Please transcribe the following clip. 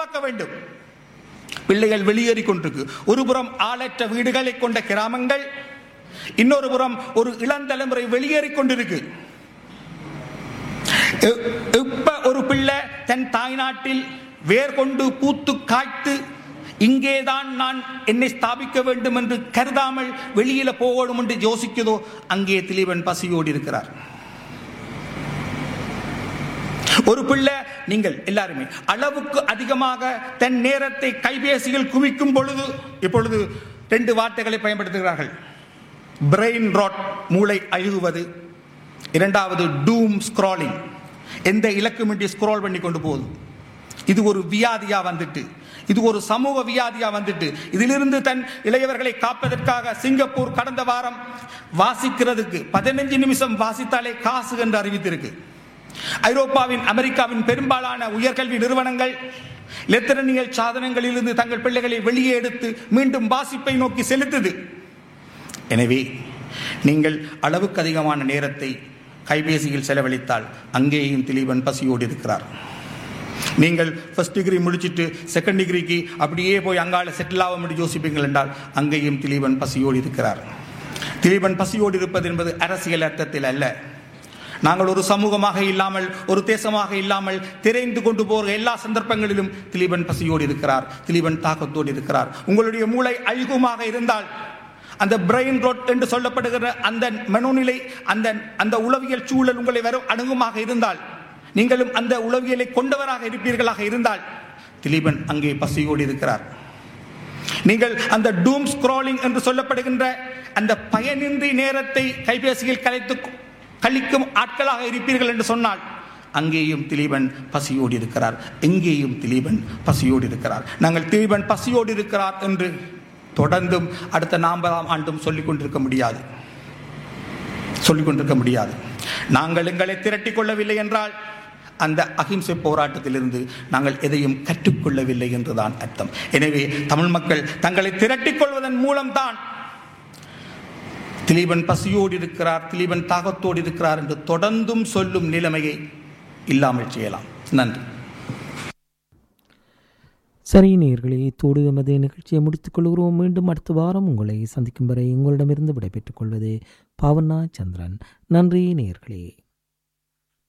பார்க்க வேண்டும் பிள்ளைகள் வெளியேறி கொண்டிருக்கு ஒரு புறம் ஆளற்ற வீடுகளை கொண்ட கிராமங்கள் இன்னொரு புறம் ஒரு இளந்தலைமுறை வெளியேறி கொண்டிருக்கு இ- இப்ப ஒரு பிள்ளை தன் தாய்நாட்டில் வேர் கொண்டு பூத்து காய்த்து இங்கேதான் நான் என்னை ஸ்தாபிக்க வேண்டும் என்று கருதாமல் வெளியில போகணும் என்று யோசிக்குதோ அங்கே திலீபன் பசியோடு இருக்கிறார் ஒரு பிள்ளை நீங்கள் எல்லாருமே அளவுக்கு அதிகமாக தன் நேரத்தை கைபேசியில் குவிக்கும் பொழுது இப்பொழுது ரெண்டு வார்த்தைகளை பயன்படுத்துகிறார்கள் பிரெயின் ராட் மூளை அழுகுவது இரண்டாவது டூம் ஸ்க்ராலிங் எந்த இலக்குமின்றி ஸ்க்ரால் பண்ணி கொண்டு போகுது இது ஒரு வியாதியா வந்துட்டு இது ஒரு சமூக வியாதியா வந்துட்டு இதிலிருந்து தன் இளையவர்களை காப்பதற்காக சிங்கப்பூர் கடந்த வாரம் வாசிக்கிறதுக்கு பதினஞ்சு நிமிஷம் வாசித்தாலே காசு என்று அறிவித்திருக்கு ஐரோப்பாவின் அமெரிக்காவின் பெரும்பாலான உயர்கல்வி நிறுவனங்கள் இலத்திரனியல் சாதனங்களிலிருந்து தங்கள் பிள்ளைகளை வெளியே எடுத்து மீண்டும் வாசிப்பை நோக்கி செலுத்துது எனவே நீங்கள் அளவுக்கு அதிகமான நேரத்தை கைபேசியில் செலவழித்தால் அங்கேயும் திலீபன் பசியோடு இருக்கிறார் நீங்கள் ஃபர்ஸ்ட் டிகிரி முடிச்சிட்டு செகண்ட் டிகிரிக்கு அப்படியே போய் அங்கால செட்டில் ஆக முடியும் யோசிப்பீங்கள் என்றால் அங்கேயும் திலீபன் பசியோடு இருக்கிறார் திலீபன் பசியோடு இருப்பது என்பது அரசியல் அர்த்தத்தில் அல்ல நாங்கள் ஒரு சமூகமாக இல்லாமல் ஒரு தேசமாக இல்லாமல் திரைந்து கொண்டு போகிற எல்லா சந்தர்ப்பங்களிலும் திலீபன் பசியோடு இருக்கிறார் திலீபன் தாக்கத்தோடு இருக்கிறார் உங்களுடைய மூளை அழுகுமாக இருந்தால் அந்த பிரெயின் ரோட் என்று சொல்லப்படுகிற அந்த மனோநிலை அந்த அந்த உளவியல் சூழல் உங்களை வரும் அணுகுமாக இருந்தால் நீங்களும் அந்த உளவியலை கொண்டவராக இருப்பீர்களாக இருந்தால் திலீபன் அங்கே பசியோடு இருக்கிறார் நீங்கள் அந்த டூம் ஸ்க்ராலிங் என்று சொல்லப்படுகின்ற அந்த பயனின்றி நேரத்தை கைபேசியில் கலைத்து கழிக்கும் ஆட்களாக இருப்பீர்கள் என்று சொன்னால் அங்கேயும் திலீபன் பசியோடு இருக்கிறார் எங்கேயும் திலீபன் பசியோடு இருக்கிறார் நாங்கள் திலீபன் பசியோடு இருக்கிறார் என்று தொடர்ந்தும் அடுத்த நாற்பதாம் ஆண்டும் சொல்லிக் கொண்டிருக்க முடியாது சொல்லிக் கொண்டிருக்க முடியாது நாங்கள் எங்களை திரட்டிக் கொள்ளவில்லை என்றால் அந்த அகிம்சை போராட்டத்திலிருந்து நாங்கள் எதையும் கற்றுக்கொள்ளவில்லை என்றுதான் அர்த்தம் எனவே தமிழ் மக்கள் தங்களை திரட்டிக் கொள்வதன் மூலம்தான் திலீபன் பசியோடு இருக்கிறார் திலீபன் தாகத்தோடு இருக்கிறார் என்று தொடர்ந்தும் சொல்லும் நிலைமையை இல்லாமல் செய்யலாம் நன்றி சரி நேயர்களே இத்தோடு எமது நிகழ்ச்சியை முடித்துக் கொள்கிறோம் மீண்டும் அடுத்த வாரம் உங்களை சந்திக்கும் வரை உங்களிடமிருந்து விடைபெற்றுக் கொள்வது பாவனா சந்திரன் நன்றி நேயர்களே